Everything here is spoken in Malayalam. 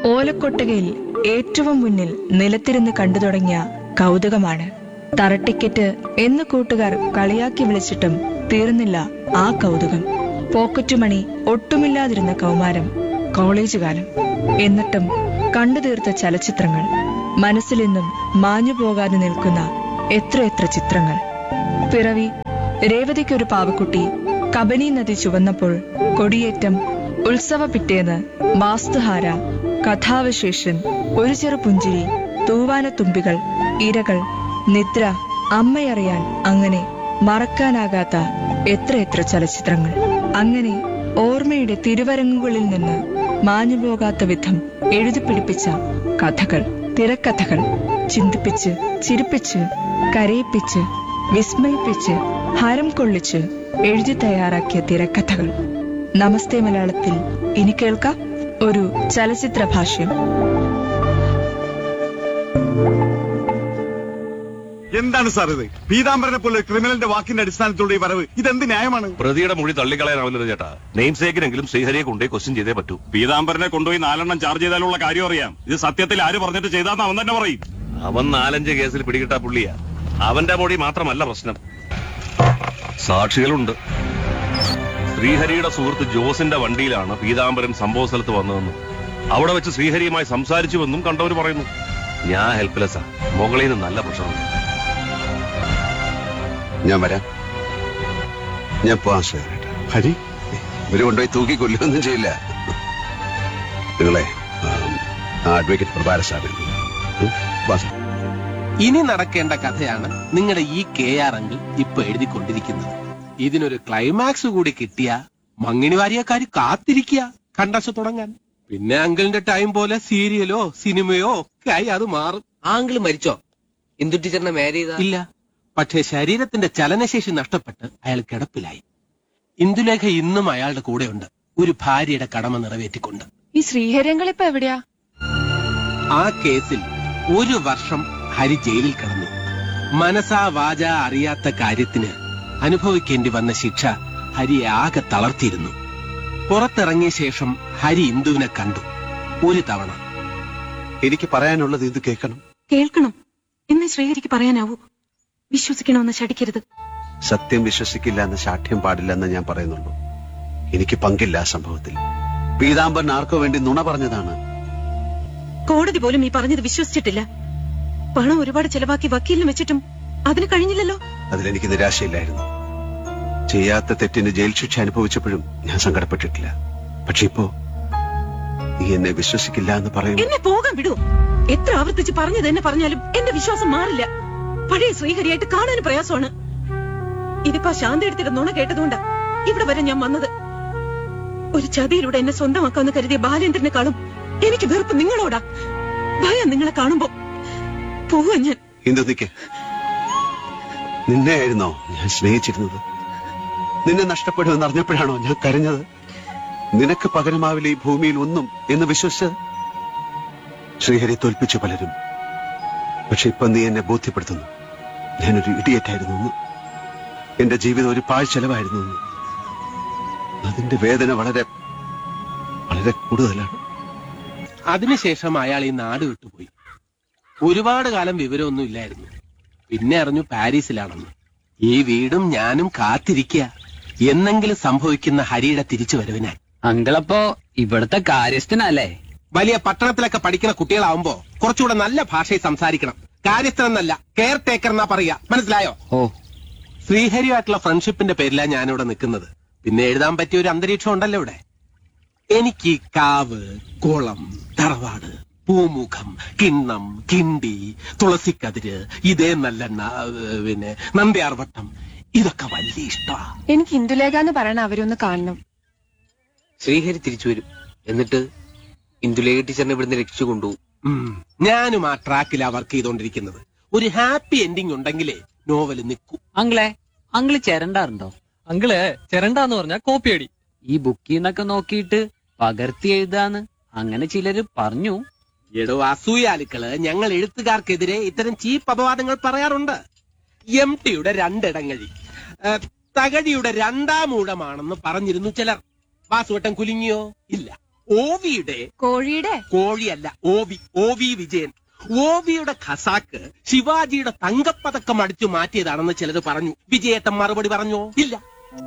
ഓലക്കൊട്ടകയിൽ ഏറ്റവും മുന്നിൽ നിലത്തിരുന്ന് കണ്ടു തുടങ്ങിയ കൗതുകമാണ് തറട്ടിക്കറ്റ് എന്ന് കൂട്ടുകാർ കളിയാക്കി വിളിച്ചിട്ടും തീർന്നില്ല ആ കൗതുകം പോക്കറ്റുമണി ഒട്ടുമില്ലാതിരുന്ന കൗമാരം കോളേജ് കാലം എന്നിട്ടും കണ്ടു തീർത്ത ചലച്ചിത്രങ്ങൾ മനസ്സിലെന്നും മാഞ്ഞു പോകാതെ നിൽക്കുന്ന എത്രയെത്ര ചിത്രങ്ങൾ പിറവി രേവതിക്കൊരു പാവക്കുട്ടി കബനി നദി ചുവന്നപ്പോൾ കൊടിയേറ്റം ഉത്സവ പിറ്റേന്ന് വാസ്തുഹാര കഥാവശേഷൻ ഒരു ചെറു പുഞ്ചിരി തൂവാനത്തുമ്പികൾ ഇരകൾ നിദ്ര അമ്മയറിയാൻ അങ്ങനെ മറക്കാനാകാത്ത എത്രയെത്ര ചലച്ചിത്രങ്ങൾ അങ്ങനെ ഓർമ്മയുടെ തിരുവരങ്ങുകളിൽ നിന്ന് മാഞ്ഞുപോകാത്ത വിധം എഴുതിപ്പിടിപ്പിച്ച കഥകൾ തിരക്കഥകൾ ചിന്തിപ്പിച്ച് ചിരിപ്പിച്ച് കരയിപ്പിച്ച് വിസ്മയിപ്പിച്ച് ഹരം കൊള്ളിച്ച് എഴുതി തയ്യാറാക്കിയ തിരക്കഥകൾ നമസ്തേ മലയാളത്തിൽ ഇനി കേൾക്കാം ഒരു ചലച്ചിത്ര ഭാഷ്യം എന്താണ് സാർ ഇത് പീതാംബരനെ പോലെ ക്രിമിനലിന്റെ വാക്കിന്റെ അടിസ്ഥാനത്തിലുള്ള ഈ വരവ് ഇതെന്ത് ന്യായമാണ് പ്രതിയുടെ മൊഴി തള്ളിക്കളയാനാവില്ലല്ലോ ചേട്ടാ നെയിം സേക്കിനെങ്കിലും ശ്രീഹരിയെ കൊണ്ടേ ക്വസ്റ്റ്യൻ ചെയ്തേ പറ്റൂ പീതാംബരനെ കൊണ്ടുപോയി നാലെണ്ണം ചാർജ് ചെയ്താലുള്ള കാര്യം അറിയാം ഇത് സത്യത്തിൽ ആര് പറഞ്ഞിട്ട് ചെയ്താന്ന് അവൻ തന്നെ പറയും അവൻ നാലഞ്ച് കേസിൽ പിടികിട്ടാ പുള്ളിയാ അവന്റെ മൊഴി മാത്രമല്ല പ്രശ്നം സാക്ഷികളുണ്ട് ശ്രീഹരിയുടെ സുഹൃത്ത് ജോസിന്റെ വണ്ടിയിലാണ് പീതാംബരൻ സംഭവ സ്ഥലത്ത് വന്നതെന്നും അവിടെ വെച്ച് ശ്രീഹരിയുമായി സംസാരിച്ചുവെന്നും കണ്ടവർ പറയുന്നു ഞാൻ ഹെൽപ്ലെസ്സാ മുകളിൽ നിന്ന് നല്ല പ്രശ്നമുണ്ട് ഞാൻ വരാം ഞാൻ പോവാൻ ശ്രമിക്കട്ടെ ഹരി ഇവര് കൊണ്ടുപോയി തൂക്കി കൊല്ലുകയൊന്നും ചെയ്യില്ല നിങ്ങളെ ആം, ആ അഡ്വക്കേറ്റ് പ്രഭാര സാറിൽ ഇനി നടക്കേണ്ട കഥയാണ് നിങ്ങളുടെ ഈ കെ ആർ അങ്കിൾ ഇപ്പൊ എഴുതിക്കൊണ്ടിരിക്കുന്നത് ഇതിനൊരു ക്ലൈമാക്സ് കൂടി കിട്ടിയ മങ്ങിണി വാരിയക്കാര് കാത്തിരിക്കുക കണ്ടശ തുടങ്ങാൻ പിന്നെ അങ്കിളിന്റെ ടൈം പോലെ സീരിയലോ സിനിമയോ ഒക്കെ ആയി അത് മാറും ആങ്കിള് മരിച്ചോ ഇന്ദു ടീച്ചറിനെ മാരി ചെയ്ത ഇല്ല പക്ഷേ ശരീരത്തിന്റെ ചലനശേഷി നഷ്ടപ്പെട്ട് അയാൾ കിടപ്പിലായി ഇന്ദുലേഖ ഇന്നും അയാളുടെ കൂടെയുണ്ട് ഒരു ഭാര്യയുടെ കടമ നിറവേറ്റിക്കൊണ്ട് ഈ ശ്രീഹരങ്ങൾ ഇപ്പൊ എവിടെയാ ആ കേസിൽ ഒരു വർഷം ഹരി ജയിലിൽ കിടന്നു മനസാ വാച അറിയാത്ത കാര്യത്തിന് അനുഭവിക്കേണ്ടി വന്ന ശിക്ഷ ഹരിയെ ആകെ തളർത്തിയിരുന്നു പുറത്തിറങ്ങിയ ശേഷം ഹരി ഇന്ദുവിനെ കണ്ടു ഒരു തവണ എനിക്ക് പറയാനുള്ളത് ഇത് കേൾക്കണം കേൾക്കണം എന്ന് ശ്രീഹരിക്ക് പറയാനാവൂ വിശ്വസിക്കണമെന്ന് ശടിക്കരുത് സത്യം വിശ്വസിക്കില്ല എന്ന ശാഠ്യം പാടില്ല എന്ന് ഞാൻ പറയുന്നുള്ളൂ എനിക്ക് പങ്കില്ല ആ സംഭവത്തിൽ പീതാംബരൻ ആർക്കോ വേണ്ടി നുണ പറഞ്ഞതാണ് കോടതി പോലും ഈ പറഞ്ഞത് വിശ്വസിച്ചിട്ടില്ല പണം ഒരുപാട് ചെലവാക്കി വക്കീലിന് വെച്ചിട്ടും അതിന് കഴിഞ്ഞില്ലല്ലോ അതിലെനിക്ക് നിരാശയില്ലായിരുന്നു ചെയ്യാത്ത തെറ്റിന് ജയിൽ ശിക്ഷ അനുഭവിച്ചപ്പോഴും ഞാൻ സങ്കടപ്പെട്ടിട്ടില്ല പക്ഷെ ഇപ്പോ നീ എന്നെ വിശ്വസിക്കില്ല എന്ന് പറയും എന്നെ പോകാൻ വിടൂ എത്ര ആവർത്തിച്ച് പറഞ്ഞത് എന്നെ പറഞ്ഞാലും എന്റെ വിശ്വാസം മാറില്ല പഴയ ശ്രീഹരിയായിട്ട് കാണാൻ പ്രയാസമാണ് ഇതിപ്പോ ശാന്തി എടുത്തിട്ട് നുണ കേട്ടതുകൊണ്ടാ ഇവിടെ വരെ ഞാൻ വന്നത് ഒരു ചതിയിലൂടെ എന്നെ സ്വന്തമാക്കാന്ന് കരുതിയ ബാലേന്ദ്രനെക്കാളും എനിക്ക് വെറുപ്പ് നിങ്ങളോടാ ഭയം നിങ്ങളെ കാണുമ്പോ പോവാ ഞാൻ ഇന്ദു നിക്ക് നിന്നെയായിരുന്നോ ഞാൻ സ്നേഹിച്ചിരുന്നത് നിന്നെ നഷ്ടപ്പെടുമെന്ന് അറിഞ്ഞപ്പോഴാണോ ഞാൻ കരഞ്ഞത് നിനക്ക് പകരമാവില്ല ഈ ഭൂമിയിൽ ഒന്നും എന്ന് വിശ്വസിച്ചത് ശ്രീഹരി തോൽപ്പിച്ചു പലരും പക്ഷെ ഇപ്പൊ നീ എന്നെ ബോധ്യപ്പെടുത്തുന്നു ഞാനൊരു ഇടിയറ്റായിരുന്നു എന്ന് എന്റെ ജീവിതം ഒരു പാഴ്ചെലവായിരുന്നു എന്ന് അതിന്റെ വേദന വളരെ വളരെ കൂടുതലാണ് അതിനുശേഷം അയാൾ ഈ നാട് വിട്ടുപോയി ഒരുപാട് കാലം വിവരമൊന്നും ഇല്ലായിരുന്നു പിന്നെ അറിഞ്ഞു പാരീസിലാണെന്ന് ഈ വീടും ഞാനും കാത്തിരിക്കുക എന്നെങ്കിലും സംഭവിക്കുന്ന ഹരിയുടെ തിരിച്ചു വരവിനായി അങ്കിളപ്പോ ഇവിടുത്തെ കാര്യസ്ഥനല്ലേ വലിയ പട്ടണത്തിലൊക്കെ പഠിക്കുന്ന കുട്ടികളാവുമ്പോ കുറച്ചുകൂടെ നല്ല ഭാഷയിൽ സംസാരിക്കണം കാര്യസ്ഥനെന്നല്ല കെയർ ടേക്കർ എന്നാ പറയാ മനസ്സിലായോ ഓ ശ്രീഹരിയായിട്ടുള്ള ഫ്രണ്ട്ഷിപ്പിന്റെ പേരിലാണ് ഞാനിവിടെ നിൽക്കുന്നത് പിന്നെ എഴുതാൻ പറ്റിയ ഒരു അന്തരീക്ഷം ഉണ്ടല്ലോ ഇവിടെ എനിക്ക് കാവ് കുളം തറവാട് പൂമുഖം കിണ്ണം കിണ്ടി തുളസിക്കതിര് ഇതേ നല്ലെണ്ണ ഏഹ്, പിന്നെ നന്ദ്യാർവട്ടം ഇതൊക്കെ വലിയ ഇഷ്ടമാ എനിക്ക് ഇന്ദുലേഖ എന്ന് പറയണ അവരൊന്ന് കാണണം ശ്രീഹരി തിരിച്ചു വരും എന്നിട്ട് ഇന്ദുലേഖ ടീച്ചറിനെ ഇവിടുന്ന് രക്ഷിച്ചു കൊണ്ടുപോകും ഉം. ഞാനും ആ ട്രാക്കിലാ വർക്ക് ചെയ്തോണ്ടിരിക്കുന്നത് ഒരു ഹാപ്പി എൻഡിങ് ഉണ്ടെങ്കിലേ നോവൽ നിൽക്കൂ അങ്കിളെ അങ്കിള് ചിരണ്ടാറുണ്ടോ അങ്കിള് ചിരണ്ടാന്ന് പറഞ്ഞ കോപ്പി അടി ഈ ബുക്കിന്നൊക്കെ നോക്കിയിട്ട് പകർത്തി എഴുതാന്ന് അങ്ങനെ ചിലര് പറഞ്ഞു എടോ അസൂയാലുക്കള് ഞങ്ങൾ എഴുത്തുകാർക്കെതിരെ ഇത്തരം ചീപ്പ് അപവാദങ്ങൾ പറയാറുണ്ട് എം ടിയുടെ രണ്ടിടങ്ങഴി ഏ, തകഴിയുടെ രണ്ടാം ഊഴമാണെന്ന് പറഞ്ഞിരുന്നു ചിലർ വാസുവട്ടം കുലുങ്ങിയോ ഇല്ല ഓവിയുടെ കോഴിയുടെ കോഴിയല്ല ഓവി ഓവി വിജയൻ ഓവിയുടെ ഖസാക്ക് ശിവാജിയുടെ തങ്കപ്പതക്കം അടിച്ചു മാറ്റിയതാണെന്ന് ചിലത് പറഞ്ഞു വിജയേട്ടൻ മറുപടി പറഞ്ഞോ ഇല്ല